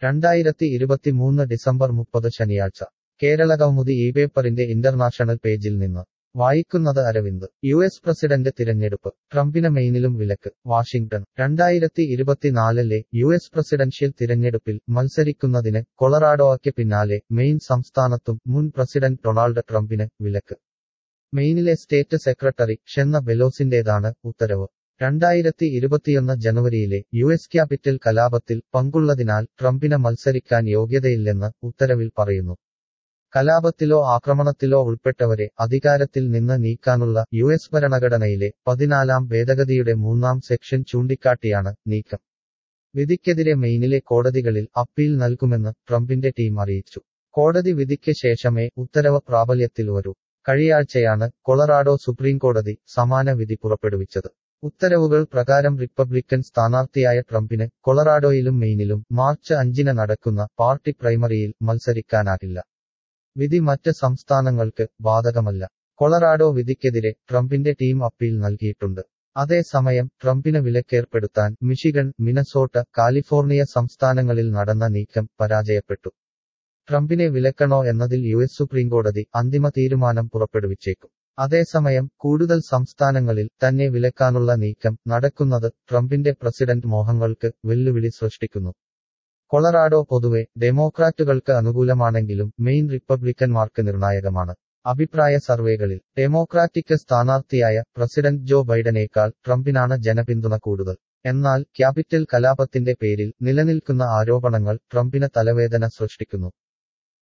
രണ്ടായിരത്തി ഇരുപത്തിമൂന്ന് ഡിസംബർ മുപ്പത് ശനിയാഴ്ച കേരളകൗമുദി ഈ പേപ്പറിന്റെ ഇന്റർനാഷണൽ പേജിൽ നിന്ന് വായിക്കുന്നത് അരവിന്ദ് യു എസ് പ്രസിഡന്റ് തിരഞ്ഞെടുപ്പ് ട്രംപിന് മെയിനിലും വിലക്ക് വാഷിംഗ്ടൺ രണ്ടായിരത്തി ഇരുപത്തിനാലിലെ യു എസ് പ്രസിഡൻഷ്യൽ തിരഞ്ഞെടുപ്പിൽ മത്സരിക്കുന്നതിന് കൊളറാഡോയ്ക്ക് പിന്നാലെ മെയിൻ സംസ്ഥാനത്തും മുൻ പ്രസിഡന്റ് ഡൊണാൾഡ് ട്രംപിന് വിലക്ക് മെയിനിലെ സ്റ്റേറ്റ് സെക്രട്ടറി ഷെന്ന ബെലോസിന്റേതാണ് ഉത്തരവ് രണ്ടായിരത്തി ഇരുപത്തിയൊന്ന് ജനുവരിയിലെ യു എസ് ക്യാപിറ്റൽ കലാപത്തിൽ പങ്കുള്ളതിനാൽ ട്രംപിന് മത്സരിക്കാൻ യോഗ്യതയില്ലെന്ന് ഉത്തരവിൽ പറയുന്നു കലാപത്തിലോ ആക്രമണത്തിലോ ഉൾപ്പെട്ടവരെ അധികാരത്തിൽ നിന്ന് നീക്കാനുള്ള യു എസ് ഭരണഘടനയിലെ പതിനാലാം ഭേദഗതിയുടെ മൂന്നാം സെക്ഷൻ ചൂണ്ടിക്കാട്ടിയാണ് നീക്കം വിധിക്കെതിരെ മെയിനിലെ കോടതികളിൽ അപ്പീൽ നൽകുമെന്ന് ട്രംപിന്റെ ടീം അറിയിച്ചു കോടതി വിധിക്ക് ശേഷമേ ഉത്തരവ് പ്രാബല്യത്തിൽ വരൂ കഴിയാഴ്ചയാണ് കൊളറാഡോ സുപ്രീംകോടതി സമാന വിധി പുറപ്പെടുവിച്ചത് ഉത്തരവുകൾ പ്രകാരം റിപ്പബ്ലിക്കൻ സ്ഥാനാർത്ഥിയായ ട്രംപിന് കൊളറാഡോയിലും മെയിനിലും മാർച്ച് അഞ്ചിന് നടക്കുന്ന പാർട്ടി പ്രൈമറിയിൽ മത്സരിക്കാനാകില്ല വിധി മറ്റ് സംസ്ഥാനങ്ങൾക്ക് ബാധകമല്ല കൊളറാഡോ വിധിക്കെതിരെ ട്രംപിന്റെ ടീം അപ്പീൽ നൽകിയിട്ടുണ്ട് അതേസമയം ട്രംപിന് വിലക്കേർപ്പെടുത്താൻ മിഷിഗൺ മിനസോട്ട കാലിഫോർണിയ സംസ്ഥാനങ്ങളിൽ നടന്ന നീക്കം പരാജയപ്പെട്ടു ട്രംപിനെ വിലക്കണോ എന്നതിൽ യു എസ് സുപ്രീംകോടതി അന്തിമ തീരുമാനം പുറപ്പെടുവിച്ചേക്കും അതേസമയം കൂടുതൽ സംസ്ഥാനങ്ങളിൽ തന്നെ വിലക്കാനുള്ള നീക്കം നടക്കുന്നത് ട്രംപിന്റെ പ്രസിഡന്റ് മോഹങ്ങൾക്ക് വെല്ലുവിളി സൃഷ്ടിക്കുന്നു കൊളറാഡോ പൊതുവെ ഡെമോക്രാറ്റുകൾക്ക് അനുകൂലമാണെങ്കിലും മെയിൻ റിപ്പബ്ലിക്കന്മാർക്ക് നിർണായകമാണ് അഭിപ്രായ സർവേകളിൽ ഡെമോക്രാറ്റിക് സ്ഥാനാർത്ഥിയായ പ്രസിഡന്റ് ജോ ബൈഡനേക്കാൾ ട്രംപിനാണ് ജനപിന്തുണ കൂടുതൽ എന്നാൽ ക്യാപിറ്റൽ കലാപത്തിന്റെ പേരിൽ നിലനിൽക്കുന്ന ആരോപണങ്ങൾ ട്രംപിന് തലവേദന സൃഷ്ടിക്കുന്നു